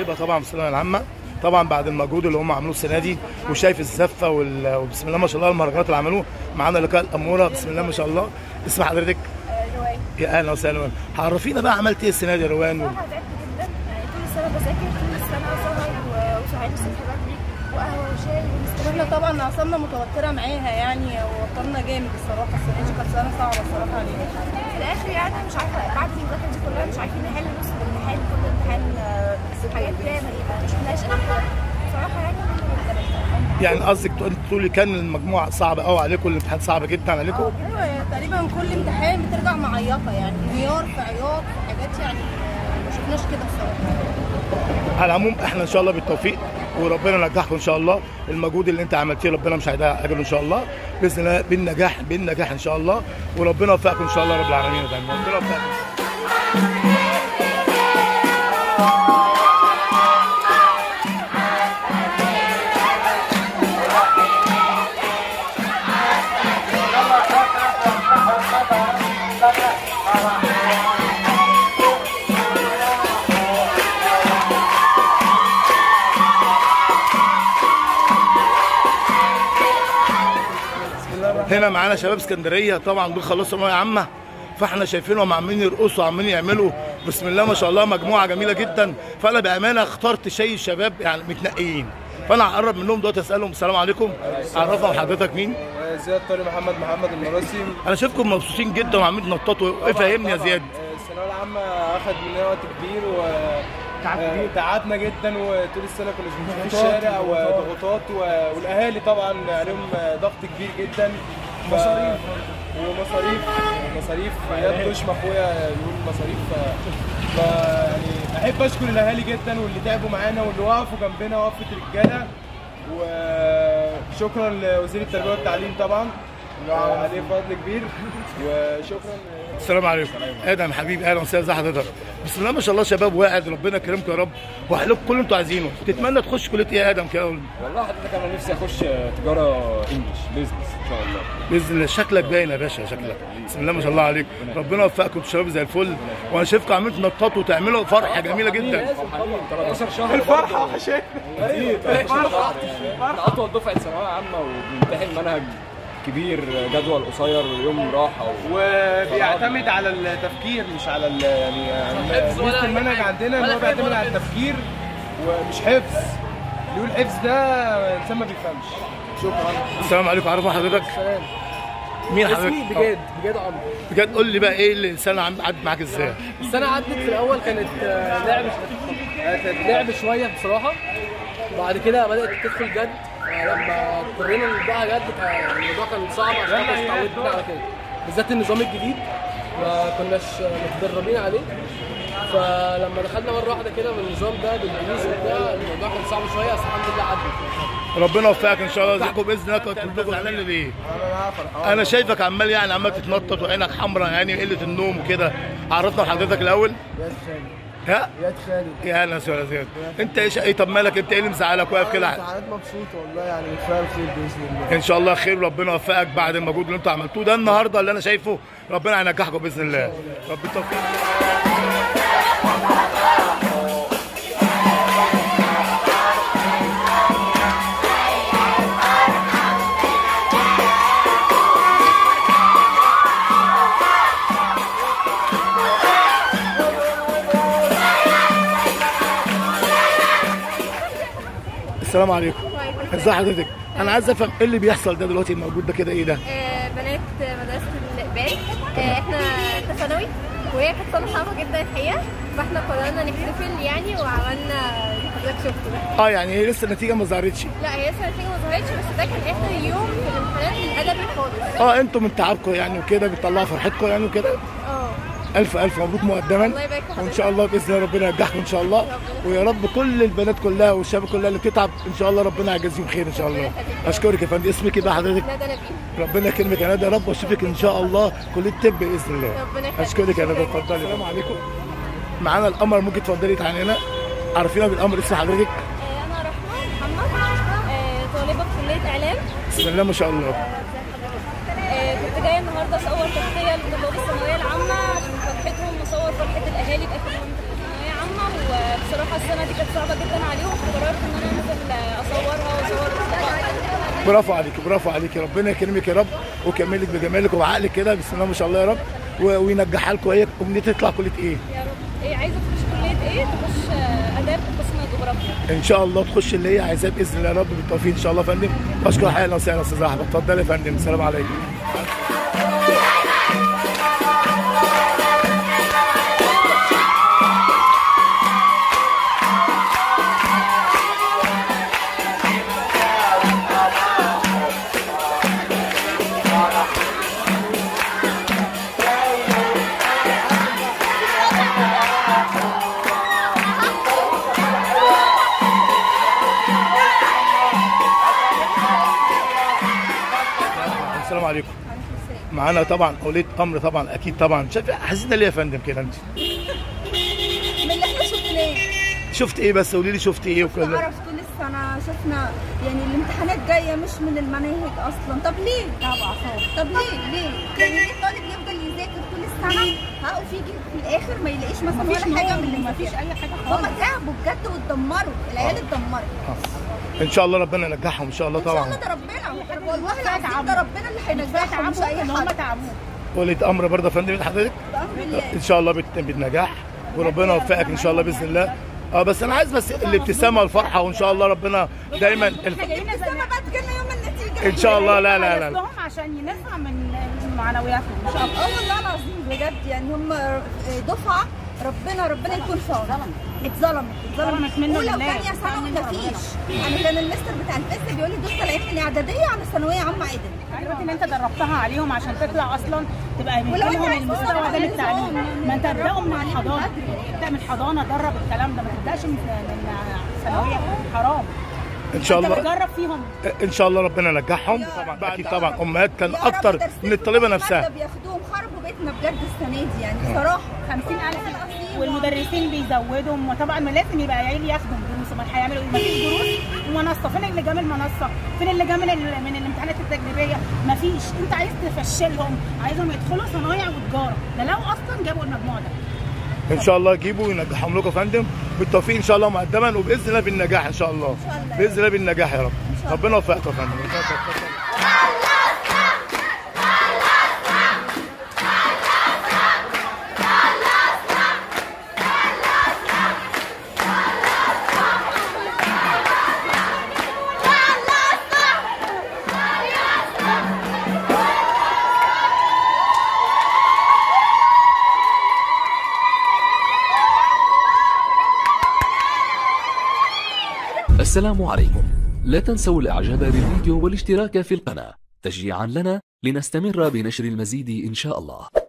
طالبه طبعا في الثانويه العامه طبعا بعد المجهود اللي هم عملوه السنه دي وشايف الزفه وال- وبسم الله ما شاء الله المهرجانات اللي عملوه معانا لقاء الاموره بسم الله ما شاء الله اسم حضرتك رواية يا اهلا وسهلا عرفينا بقى عملت ايه السنه دي يا روان صراحة تعبت جدا يعني طول السنة بذاكر طول السنة سهر و- وصحيت الصبح بدري وقهوة وشاي ونسكافيه احنا طبعا اعصابنا متوتره معاها يعني ووترنا جامد الصراحه السنه دي كانت سنه صعبه الصراحه علينا في الآخر يعني مش عارفة بعد المذاكرة دي كلها مش عارفين نحل نص الامتحان كل امتحان آه، حاجات ياما ما شفناش احنا بصراحة يعني يعني قصدك انت تقولي كان المجموعه صعبه قوي عليكم الامتحان صعب جدا عليكم ايوه تقريبا كل امتحان بترجع معيطه يعني انهيار في عياط في حاجات يعني ما شفناش كده الصراحه على العموم احنا ان شاء الله بالتوفيق وربنا ينجحكم ان شاء الله المجهود اللي انت عملتيه ربنا مش هيضيع اجره ان شاء الله باذن الله بالنجاح بالنجاح ان شاء الله وربنا يوفقكم ان شاء الله رب العالمين دايما ربنا يوفقكم هنا معانا شباب اسكندريه طبعا دول خلصوا ثانويه عامه فاحنا شايفينهم عمالين يرقصوا عمالين يعملوا بسم الله ما شاء الله مجموعه جميله جدا فانا بامانه اخترت شيء الشباب يعني متنقيين فانا هقرب منهم دلوقتي اسالهم السلام عليكم عرفهم حضرتك مين زياد طارق محمد محمد المراسي انا شايفكم مبسوطين جدا وعمالين تنططوا ايه فهمني يا زياد الثانويه العامه اخد مننا وقت كبير و آه، تعبنا جدا وطول السنه كنا بنمشي في الشارع وضغوطات و- والاهالي طبعا عليهم ضغط كبير جدا مصاريف ومصاريف مصاريف يد وشم اخويا يقول مصاريف ف... ف يعني احب اشكر الاهالي جدا واللي تعبوا معانا واللي وقفوا جنبنا وقفه رجاله وشكرا لوزير التربيه والتعليم طبعا اللي عليه فضل كبير وشكرا السلام عليكم ادم حبيبي اهلا وسهلا ازي حضرتك بسم الله ما شاء الله شباب واعد ربنا يكرمكم يا رب وهحلكم كل اللي انتوا عايزينه تتمنى تخش كليه ايه يا ادم كده والله حضرتك انا نفسي اخش تجاره انجلش بيزنس ان شاء الله باذن الله شكلك باين يا باشا شكلك بسم الله ما شاء الله عليك ربنا يوفقكم شباب زي الفل وانا شايفكم عمالين تنططوا وتعملوا فرحه جميله جدا فرحانين 13 شهر الفرحه وحشتنا كتير 13 شهر احنا اطول دفعه ثانويه عامه وبنمتحن منهج كبير جدول قصير يوم راحه و... وبيعتمد على التفكير مش على ال- يعني يعني ميزه المنهج عندنا ان هو بيعتمد على التفكير ومش حفظ اللي يقول حفظ ده انسان ما بيفهمش شكرا السلام عليكم عارف حضرتك مين حضرتك اسمي بجد بجد عمرو بجد قول لي بقى ايه اللي السنه عم- عدت معاك ازاي السنه عدت في الاول كانت آه، لعب كانت لعب شويه بصراحه بعد كده بدات تدخل جد آه، لما اضطرينا نبداها جد كان الموضوع كان صعب عشان احنا اتعودنا على كده بالذات النظام الجديد ما كناش متدربين عليه فلما دخلنا مره واحده كده بالنظام ده بالدروس وبتاع الموضوع كان صعب شويه بس الحمد لله عدت ربنا يوفقك ان شاء الله ازيكم باذن الله كنت كلكم زعلان ليه انا شايفك عمال يعني عمال تتنطط وعينك حمراء يعني قله النوم وكده عرفنا حضرتك الاول ها يا خالد يا اهلا وسهلا زياد انت ايش ايه طب مالك انت ايه اللي مزعلك واقف كده سعادات مبسوط والله يعني كفايه الخير باذن الله ان شاء الله خير ربنا يوفقك بعد المجهود اللي انتوا عملتوه ده النهارده اللي انا شايفه ربنا هينجحكم باذن الله رب التوفيق السلام عليكم ازي حضرتك انا عايز افهم ايه اللي بيحصل ده دلوقتي الموجود ده كده ايه ده آه، بنات مدرسة الإقبال آه، احنا في ثانوي وهي كانت سنة صعبة جدا الحقيقة فاحنا قررنا نحتفل يعني وعملنا اللي حضرتك شفته ده اه يعني هي لسه النتيجه ما ظهرتش لا هي لسه النتيجة ما ظهرتش بس ده كان آخر يوم في الامتحانات الأدبي خالص اه انتوا من تعبكم يعني وكده بتطلعوا فرحتكم يعني وكده اه الف الف مبروك مقدما الله يبارك في وان شاء الله باذن الله ربنا ينجحكم ان شاء الله ويا رب كل البنات كلها والشباب كلها اللي بتتعب ان شاء الله ربنا يجازيهم خير ان شاء الله اشكرك يا فندم اسمك ايه بقى حضرتك ندى نبيل ربنا يكرمك يا ندى يا رب واشوفك ان شاء الله كليه طب باذن الله ربنا يخليك. اشكرك يا ندى اتفضلي السلام عليكم معانا القمر ممكن تفضلي تعالي هنا عارفينها بالقمر اسم حضرتك آه، أنا رحمة محمد آه، طالبة في كلية إعلام بسم الله ما شاء الله آه، كنت جايه النهارده اصور تغطيه لطلاب الثانويه العامه عشان فرحتهم واصور فرحه الاهالي باخر يوم امتحان ثانويه عامه وبصراحه بصراحه السنه دي كانت صعبه جدا عليهم فقررت ان انا انزل اصورها واصور اصدقائي برافو عليك برافو عليك ربنا يكرمك يا رب ويكملك بجمالك وبعقلك كده بسم الله ما شاء الله يا رب و- وينجحها لكم هي امنيتي تطلع كليه ايه؟ يا رب ايه عايزه تخش كليه ايه تخش آه، اداب قسم جغرافيا ان شاء الله تخش اللي هي عايزاه باذن الله يا رب بالتوفيق ان شاء الله يا فندم اشكر حقيقه وسهلا يا استاذ احمد اتفضل يا فندم السلام عليكم السلام عليكم معانا طبعا وليد امر طبعا اكيد طبعا شايف حسينا ليه يا فندم كده انت من اللي احنا شفناه شفت ايه بس قولي لي شفت ايه وكده عرف طول السنة شفنا يعني الامتحانات جاية مش من المناهج أصلا طب ليه؟ طبعا طب ليه؟ ليه؟ يعني ليه الطالب يفضل يذاكر طول السنة ها وفي يجي في الآخر ما يلاقيش مثلا ولا حاجة من اللي مفيش أي حاجة خالص هما تعبوا بجد واتدمروا العيال اتدمرت ان شاء الله ربنا ينجحهم ان شاء الله إن شاء الله طبعا ده ربنا والله العظيم ده ربنا اللي هينجحهم مش أي حد وليد امر برضه يا فندم حضرتك بأمر الله ان شاء الله بت- بالنجاح وربنا يوفقك ان شاء الله باذن الله اه بس انا عايز بس الابتسامه والفرحه وان شاء الله ربنا دايما الف... الابتسامة بقى تجيلنا يوم النتيجة ان شاء الله لا لا لا, لا. لهم عشان ينفع من من معنوياتهم ان شاء الله اه والله العظيم بجد يعني هم دفعه ربنا ربنا يكون في عونهم اتظلمت اتظلمت ظلمت منه اولى لله. وثانيه ثانوي مفيش يعني كان المستر بتاع الفيزياء بيقول لي دول طالعين من اعداديه على ثانويه عامه عدل دلوقتي ان انت دربتها عليهم عشان تطلع اصلا تبقى ولو لهم انت المستوى ده من التعليم ما انت ابداوا من عليهم الحضانه بدري. ابدا من الحضانه درب الكلام ده ما تبداش من من ثانويه حرام ان شاء انت الله بتجرب فيهم ان شاء الله ربنا ينجحهم طبعا اكيد طبعا امهات كان يا رب اكتر درسين من الطالبه مادة نفسها بياخدوهم خربوا بيتنا بجد السنه دي يعني صراحه 50000 والمدرسين بيزودهم وطبعا ما لازم يبقى عيال ياخدوا دروس امال هيعملوا ايه؟ ما فيش دروس ومنصه فين اللي جاب المنصه؟ فين اللي جاب من, ال- من الامتحانات التجريبيه؟ ما فيش انت عايز تفشلهم عايزهم يدخلوا صنايع وتجاره ده لو اصلا جابوا المجموع ده ان شاء الله يجيبوا وينجحهم لكم يا فندم بالتوفيق ان شاء الله مقدما وباذن الله بالنجاح ان شاء الله شاء الله. باذن الله بالنجاح يا رب ربنا يوفقكم يا فندم السلام عليكم لا تنسوا الاعجاب بالفيديو والاشتراك في القناة تشجيعا لنا لنستمر بنشر المزيد ان شاء الله